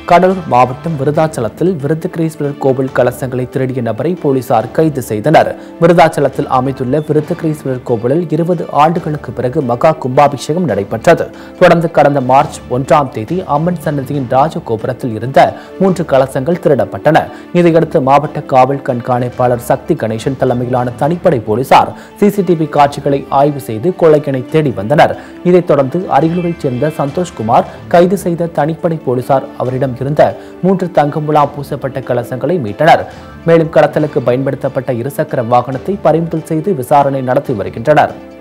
கடலூர் மாவட்டம் விருதாச்சலத்தில் விருத்தகிரீஸ்வரர் கோவில் கலசங்களை திருடிய நபரை போலீசார் கைது செய்தனர் விருதாச்சலத்தில் அமைந்துள்ள விருத்தகிரீஸ்வரர் கோவிலில் இருபது ஆண்டுகளுக்கு பிறகு மகா கும்பாபிஷேகம் நடைபெற்றது தொடர்ந்து கடந்த மார்ச் ஒன்றாம் தேதி அம்மன் சன்னதியின் ராஜகோபுரத்தில் இருந்த மூன்று கலசங்கள் திருடப்பட்டன இதையடுத்து மாவட்ட காவல் கண்காணிப்பாளர் சக்தி கணேசன் தலைமையிலான தனிப்படை போலீசார் சிசிடிவி காட்சிகளை ஆய்வு செய்து கொள்ளையனை தேடி வந்தனர் இதைத் தொடர்ந்து அரியலூரைச் சேர்ந்த சந்தோஷ்குமார் கைது செய்த தனிப்படை போலீசார் அவரிடம் இருந்த மூன்று தங்க முலாம் பூசப்பட்ட கலசங்களை மீட்டனர் மேலும் கடத்தலுக்கு பயன்படுத்தப்பட்ட இருசக்கர வாகனத்தை பறிமுதல் செய்து விசாரணை நடத்தி வருகின்றனர்